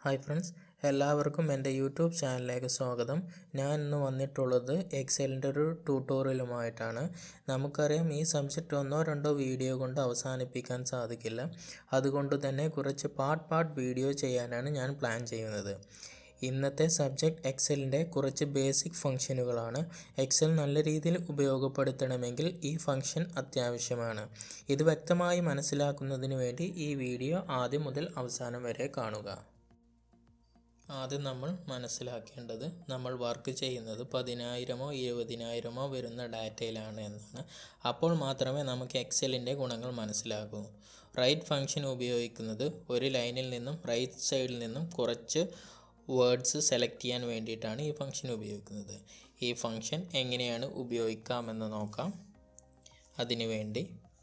hi friends എല്ലാവർക്കും എൻ്റെ YouTube ചാനലിലേക്ക് സ്വാഗതം ഞാൻ ഇന്ന് വന്നിട്ടുള്ളത് എക്സലിൻ്റെ ഒരു ട്യൂട്ടോറിയലുമായിട്ടാണ് നമുക്കറിയാം ഈ സബ്ജക്റ്റ് ഒന്നോ രണ്ടോ വീഡിയോ കൊണ്ട് അവസാനിപ്പിക്കാൻ സാധിക്കില്ല അതുകൊണ്ട് തന്നെ കുറച്ച് പാർട്ട് പാർട്ട് വീഡിയോ ചെയ്യാനാണ് ഞാൻ പ്ലാൻ ചെയ്യുന്നത് ഇന്നത്തെ സബ്ജക്റ്റ് എക്സലിൻ്റെ കുറച്ച് ബേസിക് ഫംഗ്ഷനുകളാണ് എക്സൽ നല്ല രീതിയിൽ ഉപയോഗപ്പെടുത്തണമെങ്കിൽ ഈ ഫംഗ്ഷൻ അത്യാവശ്യമാണ് ഇത് വ്യക്തമായി മനസ്സിലാക്കുന്നതിന് വേണ്ടി ഈ വീഡിയോ ആദ്യം മുതൽ അവസാനം വരെ കാണുക ആദ്യം നമ്മൾ മനസ്സിലാക്കേണ്ടത് നമ്മൾ വർക്ക് ചെയ്യുന്നത് പതിനായിരമോ ഇരുപതിനായിരമോ വരുന്ന ഡാറ്റയിലാണ് എന്നാണ് അപ്പോൾ മാത്രമേ നമുക്ക് എക്സലിൻ്റെ ഗുണങ്ങൾ മനസ്സിലാകൂ റൈറ്റ് ഫംഗ്ഷൻ ഉപയോഗിക്കുന്നത് ഒരു ലൈനിൽ നിന്നും റൈറ്റ് സൈഡിൽ നിന്നും കുറച്ച് വേർഡ്സ് സെലക്ട് ചെയ്യാൻ വേണ്ടിയിട്ടാണ് ഈ ഫംഗ്ഷൻ ഉപയോഗിക്കുന്നത് ഈ ഫംഗ്ഷൻ എങ്ങനെയാണ് ഉപയോഗിക്കാമെന്ന് നോക്കാം അതിനു വേണ്ടി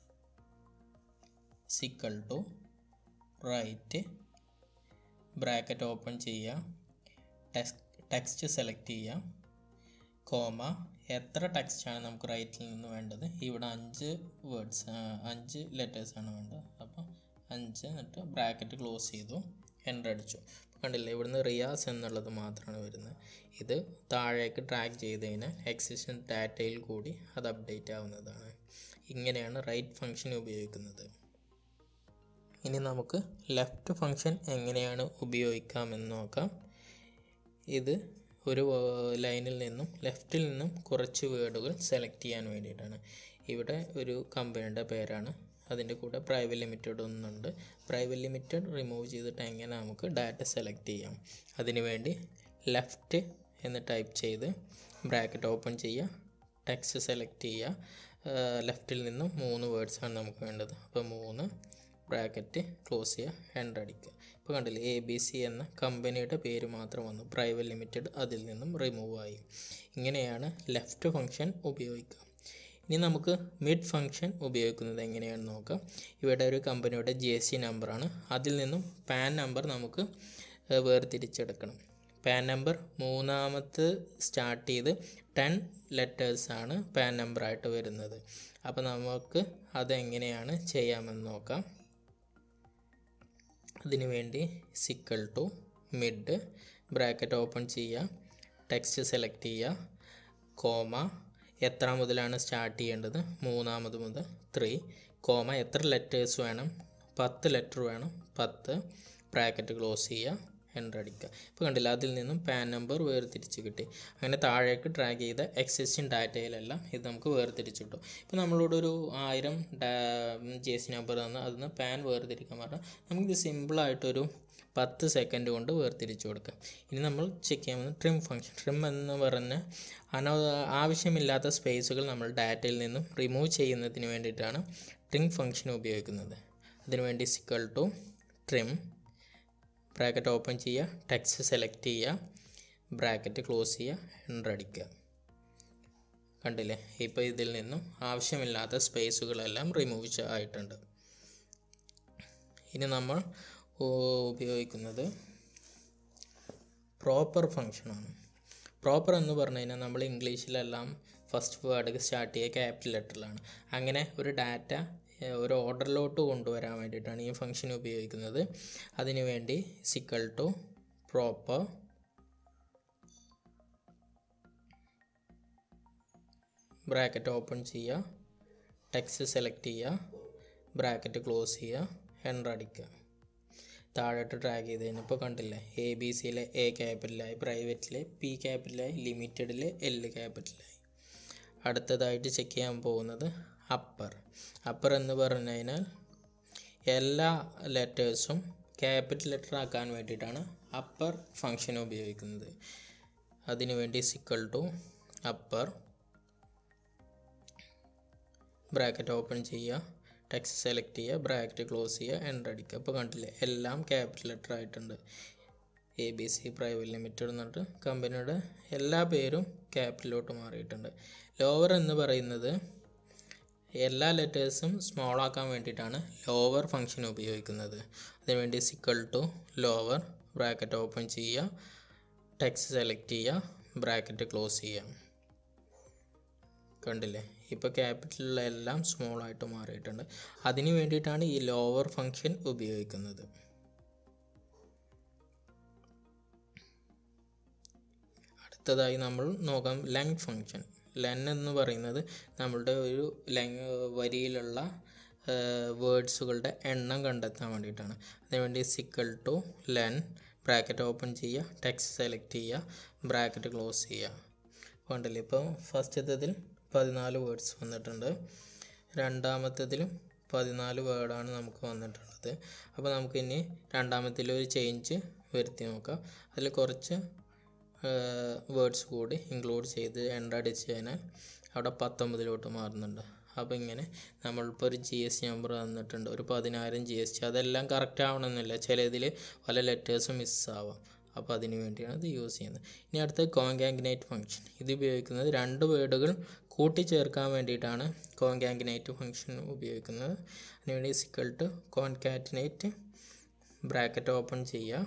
equal to right bracket open ചെയ്യുക ടെക്സ്റ്റ് സെലക്ട് ചെയ്യുക കോമ എത്ര ടെക്സ്റ്റാണ് നമുക്ക് റൈറ്റിൽ നിന്ന് വേണ്ടത് ഇവിടെ അഞ്ച് വേർഡ്സ് അഞ്ച് ലെറ്റേഴ്സാണ് വേണ്ടത് അപ്പോൾ അഞ്ച് എന്നിട്ട് ബ്രാക്കറ്റ് ക്ലോസ് ചെയ്തു എൻ്റർ അടിച്ചു കണ്ടില്ലേ ഇവിടുന്ന് റിയാസ് എന്നുള്ളത് മാത്രമാണ് വരുന്നത് ഇത് താഴേക്ക് ട്രാക്ക് ചെയ്ത് കഴിഞ്ഞാൽ എക്സിസ്റ്റൻ ഡാറ്റയിൽ കൂടി അത് അപ്ഡേറ്റ് ആവുന്നതാണ് ഇങ്ങനെയാണ് റൈറ്റ് ഫംഗ്ഷൻ ഉപയോഗിക്കുന്നത് ഇനി നമുക്ക് ലെഫ്റ്റ് ഫംഗ്ഷൻ എങ്ങനെയാണ് ഉപയോഗിക്കാമെന്ന് നോക്കാം ഇത് ഒരു ലൈനിൽ നിന്നും ലെഫ്റ്റിൽ നിന്നും കുറച്ച് വേർഡുകൾ സെലക്ട് ചെയ്യാൻ വേണ്ടിയിട്ടാണ് ഇവിടെ ഒരു കമ്പനിയുടെ പേരാണ് അതിൻ്റെ കൂടെ പ്രൈവറ്റ് ലിമിറ്റഡ് ഒന്നുണ്ട് പ്രൈവറ്റ് ലിമിറ്റഡ് റിമൂവ് ചെയ്തിട്ട് എങ്ങനെ നമുക്ക് ഡാറ്റ സെലക്ട് ചെയ്യാം അതിനുവേണ്ടി ലെഫ്റ്റ് എന്ന് ടൈപ്പ് ചെയ്ത് ബ്രാക്കറ്റ് ഓപ്പൺ ചെയ്യുക ടെക്സ്റ്റ് സെലക്ട് ചെയ്യുക ലെഫ്റ്റിൽ നിന്നും മൂന്ന് വേർഡ്സാണ് നമുക്ക് വേണ്ടത് അപ്പോൾ മൂന്ന് ബ്രാക്കറ്റ് ക്ലോസ് ചെയ്യുക എൻ്റർ അടിക്കുക ഇപ്പോൾ കണ്ടില്ലേ എ ബി സി എന്ന കമ്പനിയുടെ പേര് മാത്രം വന്നു പ്രൈവറ്റ് ലിമിറ്റഡ് അതിൽ നിന്നും റിമൂവ് ആയി ഇങ്ങനെയാണ് ലെഫ്റ്റ് ഫംഗ്ഷൻ ഉപയോഗിക്കുക ഇനി നമുക്ക് മിഡ് ഫംഗ്ഷൻ ഉപയോഗിക്കുന്നത് എങ്ങനെയാണെന്ന് നോക്കാം ഇവിടെ ഒരു കമ്പനിയുടെ ജെ സി നമ്പറാണ് അതിൽ നിന്നും പാൻ നമ്പർ നമുക്ക് വേർതിരിച്ചെടുക്കണം പാൻ നമ്പർ മൂന്നാമത്ത് സ്റ്റാർട്ട് ചെയ്ത് ടെൻ ലെറ്റേഴ്സാണ് പാൻ നമ്പറായിട്ട് വരുന്നത് അപ്പോൾ നമുക്ക് അതെങ്ങനെയാണ് ചെയ്യാമെന്ന് നോക്കാം അതിനു വേണ്ടി equal to mid bracket open ചെയ്യുക ടെക്സ്റ്റ് സെലക്ട് ചെയ്യുക കോമ എത്ര മുതലാണ് സ്റ്റാർട്ട് ചെയ്യേണ്ടത് മൂന്നാമത് മുതൽ ത്രീ കോമ എത്ര ലെറ്റേഴ്സ് വേണം പത്ത് ലെറ്റർ വേണം പത്ത് ബ്രാക്കറ്റ് ക്ലോസ് ചെയ്യുക എൻ്റർ അടിക്കുക ഇപ്പോൾ കണ്ടില്ല അതിൽ നിന്നും പാൻ നമ്പർ വേർതിരിച്ച് കിട്ടി അങ്ങനെ താഴേക്ക് ഡ്രാഗ് ചെയ്ത എക്സിസ്റ്റിംഗ് ഡാറ്റയിലെല്ലാം ഇത് നമുക്ക് വേർതിരിച്ച് കിട്ടും ഇപ്പോൾ നമ്മളോട് ഒരു ആയിരം ജെ സി നമ്പർ തന്ന് അതിൽ നിന്ന് പാൻ വേർതിരിക്കാൻ പറഞ്ഞാൽ നമുക്കിത് സിമ്പിളായിട്ടൊരു പത്ത് സെക്കൻഡ് കൊണ്ട് വേർതിരിച്ച് കൊടുക്കാം ഇനി നമ്മൾ ചെക്ക് ചെയ്യാൻ പോകുന്നത് ട്രിം ഫംഗ്ഷൻ ട്രിം എന്ന് പറഞ്ഞ അനോ ആവശ്യമില്ലാത്ത സ്പേസുകൾ നമ്മൾ ഡാറ്റയിൽ നിന്നും റിമൂവ് ചെയ്യുന്നതിന് വേണ്ടിയിട്ടാണ് ട്രിം ഫംഗ്ഷൻ ഉപയോഗിക്കുന്നത് അതിനുവേണ്ടി equal to trim bracket open ചെയ്യുക ടെക്സ്റ്റ് സെലക്ട് ചെയ്യുക ബ്രാക്കറ്റ് ക്ലോസ് ചെയ്യുക എൻ്റർ അടിക്കുക കണ്ടില്ലേ ഇപ്പോൾ ഇതിൽ നിന്നും ആവശ്യമില്ലാത്ത സ്പേസുകളെല്ലാം റിമൂവ് ആയിട്ടുണ്ട് ഇനി നമ്മൾ ഉപയോഗിക്കുന്നത് പ്രോപ്പർ ഫങ്ഷനാണ് പ്രോപ്പർ എന്ന് പറഞ്ഞു കഴിഞ്ഞാൽ നമ്മൾ ഇംഗ്ലീഷിലെല്ലാം ഫസ്റ്റ് വേർഡ് സ്റ്റാർട്ട് ചെയ്യുക ക്യാപിറ്റൽ ലെറ്ററിലാണ് അങ്ങനെ ഒരു ഡാറ്റ ഒരു ഓർഡറിലോട്ട് കൊണ്ടുവരാൻ വേണ്ടിയിട്ടാണ് ഈ ഫംഗ്ഷൻ ഉപയോഗിക്കുന്നത് അതിനു വേണ്ടി equal to proper bracket open ചെയ്യുക ടെക്സ്റ്റ് സെലക്ട് ചെയ്യുക ബ്രാക്കറ്റ് ക്ലോസ് ചെയ്യുക എൻ്റർ അടിക്കുക താഴോട്ട് ട്രാക്ക് ചെയ്ത് കഴിഞ്ഞപ്പോൾ കണ്ടില്ലേ എ ബി സിയിലെ എ ക്യാപിറ്റലായി പ്രൈവറ്റിലെ പി ക്യാപിറ്റലായി ലിമിറ്റഡിലെ എൽ ക്യാപിറ്റലായി അടുത്തതായിട്ട് ചെക്ക് ചെയ്യാൻ പോകുന്നത് അപ്പർ അപ്പർ എന്ന് പറഞ്ഞു കഴിഞ്ഞാൽ എല്ലാ ലെറ്റേഴ്സും ക്യാപിറ്റൽ ലെറ്റർ ആക്കാൻ വേണ്ടിയിട്ടാണ് അപ്പർ ഫങ്ഷൻ ഉപയോഗിക്കുന്നത് അതിനുവേണ്ടി equal to upper bracket open ചെയ്യുക ടെക്സ്റ്റ് സെലക്ട് ചെയ്യുക ബ്രാക്കറ്റ് ക്ലോസ് ചെയ്യുക എൻ്റർ അടിക്കുക അപ്പോൾ കണ്ടില്ലേ എല്ലാം ക്യാപിറ്റൽ ലെറ്റർ ആയിട്ടുണ്ട് A B C private limited എന്നിട്ട് കമ്പനിയുടെ എല്ലാ പേരും ക്യാപിറ്റലിലോട്ട് മാറിയിട്ടുണ്ട് ലോവർ എന്ന് പറയുന്നത് എല്ലാ ലെറ്റേഴ്സും സ്മോൾ ആക്കാൻ വേണ്ടിയിട്ടാണ് ലോവർ ഫംഗ്ഷൻ ഉപയോഗിക്കുന്നത് അതിനുവേണ്ടി equal to lower bracket open ചെയ്യുക ടെക്സ്റ്റ് സെലക്ട് ചെയ്യുക ബ്രാക്കറ്റ് ക്ലോസ് ചെയ്യുക കണ്ടില്ലേ ഇപ്പോൾ ക്യാപിറ്റലിലെല്ലാം സ്മോൾ ആയിട്ട് മാറിയിട്ടുണ്ട് അതിന് വേണ്ടിയിട്ടാണ് ഈ ലോവർ ഫംഗ്ഷൻ ഉപയോഗിക്കുന്നത് അടുത്തതായി നമ്മൾ നോക്കാം ലെങ് ഫങ്ഷൻ ലെൻ എന്ന് പറയുന്നത് നമ്മളുടെ ഒരു ലെങ് വരിയിലുള്ള വേർഡ്സുകളുടെ എണ്ണം കണ്ടെത്താൻ വേണ്ടിയിട്ടാണ് അതിനുവേണ്ടി equal to len bracket open ചെയ്യുക ടെക്സ്റ്റ് സെലക്ട് ചെയ്യുക ബ്രാക്കറ്റ് ക്ലോസ് ചെയ്യുക കണ്ടില്ലേ ഇപ്പോൾ ഫസ്റ്റത്തേതിൽ പതിനാല് വേർഡ്സ് വന്നിട്ടുണ്ട് രണ്ടാമത്തേതിലും പതിനാല് വേർഡാണ് നമുക്ക് വന്നിട്ടുള്ളത് അപ്പോൾ നമുക്ക് ഇനി രണ്ടാമത്തിൽ ഒരു ചേഞ്ച് വരുത്തി നോക്കാം അതിൽ കുറച്ച് വേർഡ്സ് കൂടി ഇൻക്ലൂഡ് ചെയ്ത് എൻ്റർ അടിച്ച് കഴിഞ്ഞാൽ അവിടെ പത്തൊമ്പതിലോട്ട് മാറുന്നുണ്ട് അപ്പോൾ ഇങ്ങനെ നമ്മളിപ്പോൾ ഒരു ജി എസ് ടി നമ്പർ തന്നിട്ടുണ്ട് ഒരു പതിനായിരം ജി എസ് ടി അതെല്ലാം കറക്റ്റ് ആവണമെന്നില്ല ചിലതിൽ പല ലെറ്റേഴ്സും മിസ്സാവാം അപ്പോൾ അതിന് വേണ്ടിയാണ് ഇത് യൂസ് ചെയ്യുന്നത് ഇനി അടുത്ത കോങ്കാങ്കിനേറ്റ് ഫംഗ്ഷൻ ഇത് ഉപയോഗിക്കുന്നത് രണ്ട് വേർഡുകൾ കൂട്ടിച്ചേർക്കാൻ വേണ്ടിയിട്ടാണ് കോങ്കാങ്കിനേറ്റ് ഫംഗ്ഷൻ ഉപയോഗിക്കുന്നത് അതിനുവേണ്ടി equal to concatenate bracket open ചെയ്യുക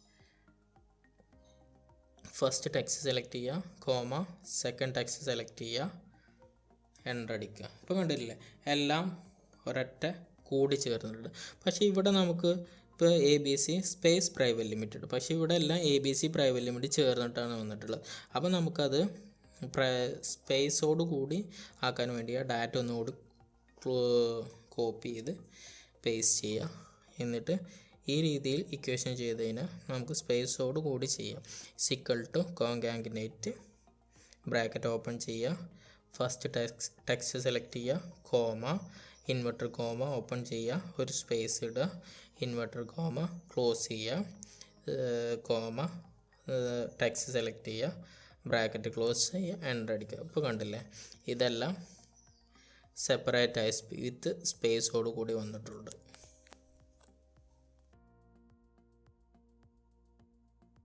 ഫസ്റ്റ് ടെക്സ്റ്റ് സെലക്ട് ചെയ്യുക കോമ സെക്കൻഡ് ടെക്സ്റ്റ് സെലക്ട് ചെയ്യുക എൻ്റർ അടിക്കുക ഇപ്പോൾ കണ്ടില്ലേ എല്ലാം ഒരൊറ്റ കൂടി ചേർന്നിട്ടുണ്ട് പക്ഷേ ഇവിടെ നമുക്ക് ഇപ്പോൾ A B C space private limited പക്ഷേ ഇവിടെ എല്ലാം A B C private limit ചേർന്നിട്ടാണ് വന്നിട്ടുള്ളത് അപ്പോൾ നമുക്കത് സ്പേസോട് കൂടി ആക്കാൻ വേണ്ടി ആ ഡാറ്റ ഒന്നുകൂടി കോപ്പി ചെയ്ത് പേസ്റ്റ് ചെയ്യുക എന്നിട്ട് ഈ രീതിയിൽ ഇക്വേഷൻ ചെയ്ത് കഴിഞ്ഞാൽ നമുക്ക് സ്പേസോട് കൂടി ചെയ്യാം equal to concatenate bracket open ചെയ്യുക ഫസ്റ്റ് ടെക്സ് ടെക്സ്റ്റ് സെലക്ട് ചെയ്യുക കോമ ഇൻവെർട്ടർ കോമ ഓപ്പൺ ചെയ്യുക ഒരു സ്പേസ് ഇടുക ഇൻവെർട്ടർ കോമ ക്ലോസ് ചെയ്യുക കോമ ടെക്സ്റ്റ് സെലക്ട് ചെയ്യുക ബ്രാക്കറ്റ് ക്ലോസ് ചെയ്യുക എൻ്റർ അടിക്കുക ഇപ്പോൾ കണ്ടില്ലേ ഇതെല്ലാം സെപ്പറേറ്റ് ആയി വിത്ത് സ്പേസോട് കൂടി വന്നിട്ടുണ്ട്